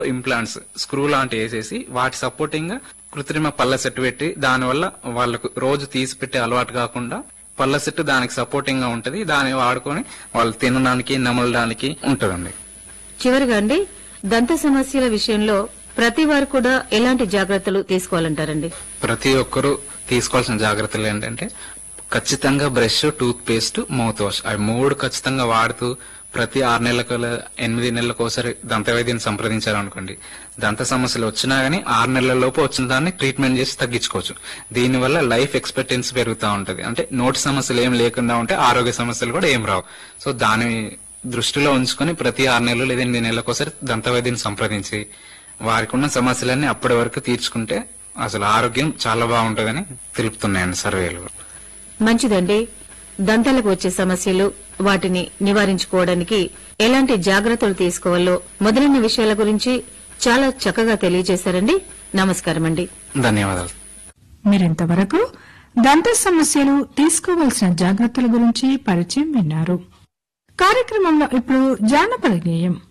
implants screw లాంటి వేసేసి వాటి సపోర్టింగ్ గా కృత్రిమ పళ్ళ సెట్ పెట్టి దానివల్ల వాళ్ళకు రోజు తీసి పెట్టే అలవాటు కాకుండా పళ్ళ సెట్ దానికి సపోర్టింగ్ గా ఉంటది దాన్ని వాడుకొని వాళ్ళు తినడానికి నమలడానికి ఉంటదండి చివరిగా అండి దంత సమస్యల విషయంలో ప్రతి వారు కూడా ఎలాంటి జాగ్రత్తలు తీసుకోవాలంటారండి ప్రతి ఒక్కరూ తీసుకోవాల్సిన జాగ్రత్తలు ఏంటంటే ఖచ్చితంగా brush toothpaste mouthwash అవి మూడు ఖచ్చితంగా వాడుతూ ప్రతి ఆరు నెలలకు ఎనిమిది నెలలకు ఒకసారి దంత వైద్యుని సంప్రదించాలనుకోండి దంత సమస్యలు వచ్చినా గానీ ఆరు నెలల లోపు వచ్చిన దాన్ని ట్రీట్మెంట్ చేసి తగ్గించుకోవచ్చు దీనివల్ల లైఫ్ ఎక్స్పెక్టెన్సీ పెరుగుతూ ఉంటది అంటే నోటి సమస్యలు ఏం లేకుండా ఉంటే ఆరోగ్య సమస్యలు కూడా ఏం రావు సో దాని దృష్టిలో ఉంచుకొని ప్రతి ఆరు నెలలు లేదా ఎనిమిది నెలలకు ఒకసారి దంత వైద్యుని సంప్రదించి వారికి ఉన్న సమస్యలన్నీ అప్పటి వరకు తీర్చుకుంటే అసలు ఆరోగ్యం చాలా బాగుంటుందని తెలుపుతున్నాయండి సర్వేలు మంచిదండి దంతాలకు వచ్చే సమస్యలు వాటిని నివారించుకోవడానికి ఎలాంటి జాగ్రత్తలు తీసుకోవాలో మొదలైన విషయాల గురించి చాలా చక్కగా తెలియజేశారండి నమస్కారం అండి ధన్యవాదాలు మీరింతవరకు దంత సమస్యలు తీసుకోవలసిన జాగ్రత్తల గురించి పరిచయం విన్నారు కార్యక్రమంలో ఇప్పుడు జానపద గేయం